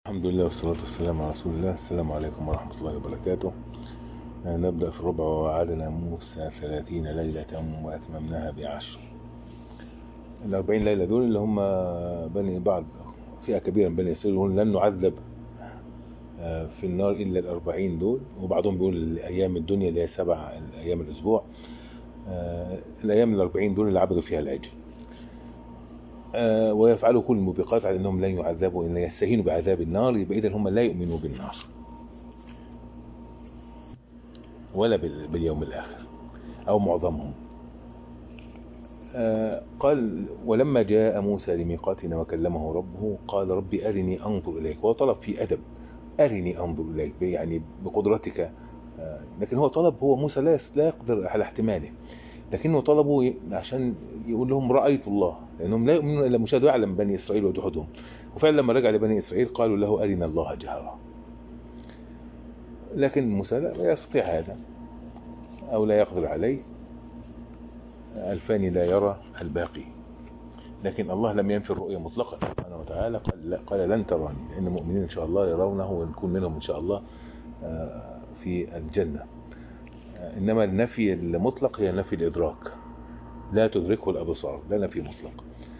الحمد لله والصلاة والسلام على رسول الله السلام عليكم ورحمة الله وبركاته آه، نبدأ في الربع ووعدنا موسى ثلاثين ليلة وأتممناها بعشر الأربعين ليلة دول اللي هم بني بعض فئة كبيرة من بني إسرائيل يقولون لن نعذب آه، في النار إلا الأربعين دول وبعضهم بيقول أيام الدنيا اللي هي سبع أيام الأسبوع آه، الأيام الأربعين دول اللي عبدوا فيها العجل آه، ويفعلوا كل الموبقات على انهم لن يعذبوا ان يستهينوا بعذاب النار يبقى اذا هم لا يؤمنوا بالنار ولا بال- باليوم الاخر او معظمهم آه، قال ولما جاء موسى لميقاتنا وكلمه ربه قال رب ارني انظر اليك وهو طلب في ادب ارني انظر اليك يعني بقدرتك آه، لكن هو طلب هو موسى لا يس- لا يقدر على احتماله لكنه طلبوا ي- عشان يقول لهم رأيت الله لأنهم لا يؤمنون إلا مشاهد يعلم بني إسرائيل وجحودهم وفعلا لما رجع لبني إسرائيل قالوا له أرنا الله جهرا لكن موسى لا لا يستطيع هذا أو لا يقدر عليه الفاني لا يرى الباقي لكن الله لم ينفي الرؤية مطلقا سبحانه وتعالى قال, لا قال لن تراني لأن المؤمنين إن شاء الله يرونه ونكون منهم إن شاء الله آه، في الجنة آه، إنما النفي المطلق هي نفي الإدراك لا تدركه الأبصار ده نفي مطلق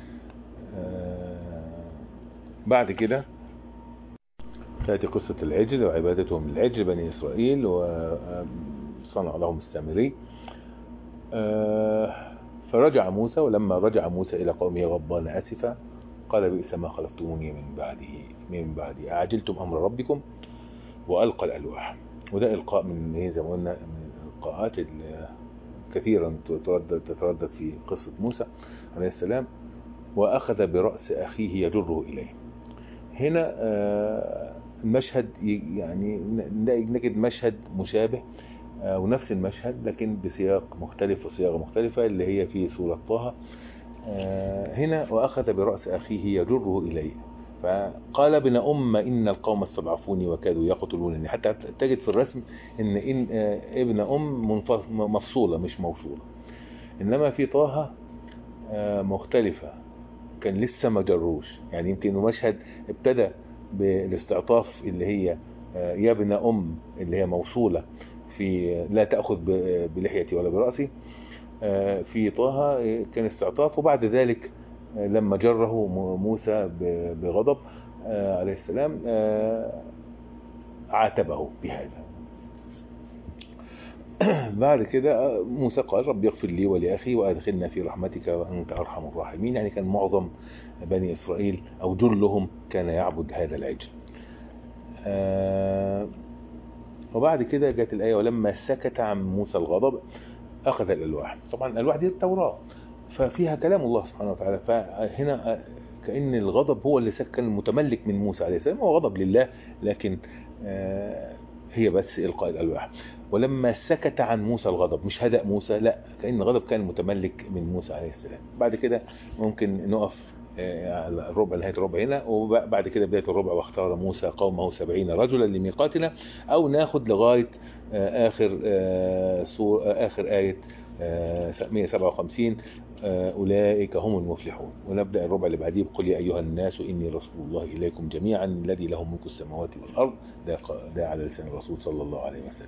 آه، بعد كده تأتي قصة العجل وعبادتهم للعجل بني إسرائيل وصنع لهم السامري آه، فرجع موسى ولما رجع موسى إلى قومه غضبان أسفا قال بئس ما خلفتموني من بعده من بعدي أعجلتم أمر ربكم وألقى الألواح وده إلقاء من إيه زي ما قلنا من الإلقاءات اللي كثيرا تتردد تتردد في قصة موسى عليه السلام وأخذ برأس أخيه يجره إليه هنا آه، المشهد ي- يعني نلاقي- نجد مشهد مشابه آه، ونفس المشهد لكن بسياق مختلف وصياغة مختلفة اللي هي في سورة طه آه، هنا وأخذ برأس أخيه يجره إليه فقال ابن أم إن القوم استضعفوني وكادوا يقتلونني حتى تجد في الرسم إن, إن آه، ابن أم منف- مفصولة مش موصولة إنما في طه آه، مختلفة كان لسه ما جروش يعني يمكن إنه مشهد ابتدى بالاستعطاف اللي هي آه، يا ابن أم اللي هي موصولة في لا تأخذ ب- بلحيتي ولا برأسي آه، في طه آه، كان استعطاف وبعد ذلك آه، لما جره م- موسى ب- بغضب آه، عليه السلام آه، عاتبه بهذا بعد كده موسى قال رب اغفر لي ولأخي وأدخلنا في رحمتك وأنت أرحم الراحمين يعني كان معظم بني إسرائيل أو جلهم كان يعبد هذا العجل آه، وبعد كده جت الآية ولما سكت عن موسى الغضب أخذ الألواح طبعا الألواح دي التوراة ففيها كلام الله سبحانه وتعالى فهنا آه، كأن الغضب هو اللي سكن المتملك من موسى عليه السلام هو غضب لله لكن آه، هي بس إلقاء الألواح ولما سكت عن موسى الغضب مش هدأ موسى لا كأن الغضب كان متملك من موسى عليه السلام بعد كده ممكن نقف آه، على الربع نهاية الربع هنا وبعد كده بداية الربع واختار موسى قومه سبعين رجلا لميقاتنا أو ناخد لغاية آه، آخر آه، سور آه، آخر آية آه، 157 آه، أولئك هم المفلحون ونبدأ الربع اللي بعديه بقول يا أيها الناس إني رسول الله إليكم جميعا الذي له ملك السماوات والأرض ده ق- ده على لسان الرسول صلى الله عليه وسلم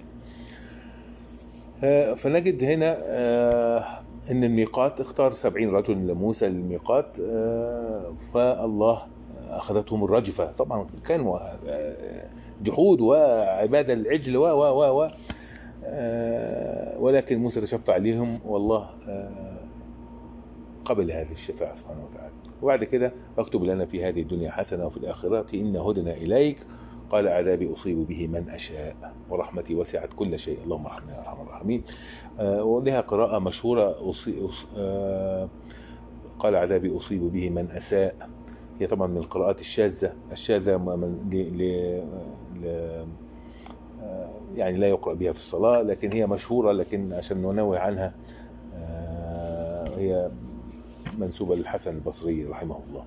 آه، فنجد هنا آه، ان الميقات اختار سبعين رجل لموسى للميقات آه، فالله اخذتهم الرجفة طبعا كانوا آه، جحود وعبادة العجل و و و و آه، ولكن موسى تشفع عليهم والله آه، قبل هذه الشفاعة سبحانه وتعالى وبعد كده اكتب لنا في هذه الدنيا حسنة وفي الآخرة إن هدنا إليك قال عذابي أصيب به من أشاء ورحمتي وسعت كل شيء اللهم ارحمنا يا أرحم الراحمين آه، ولها قراءة مشهورة أصي... أص... آه، قال عذابي أصيب به من أساء هي طبعا من القراءات الشاذة الشاذة م- من... ل... ل... ل... آه، يعني لا يقرأ بها في الصلاة لكن هي مشهورة لكن عشان ننوه عنها آه، هي منسوبة للحسن البصري رحمه الله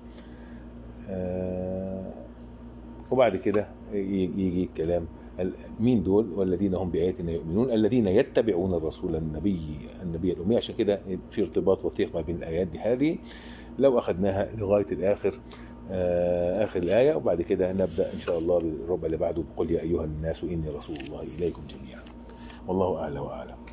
آه، وبعد كده يجي الكلام ال- مين دول والذين هم بآياتنا يؤمنون الذين يتبعون الرسول النبي النبي الأمي عشان كده في ارتباط وثيق ما بين الآيات دي هذه لو أخذناها لغاية الآخر آه، آخر الآية وبعد كده نبدأ إن شاء الله بالربع اللي بعده بقول يا أيها الناس إني رسول الله إليكم جميعا والله أعلى وأعلم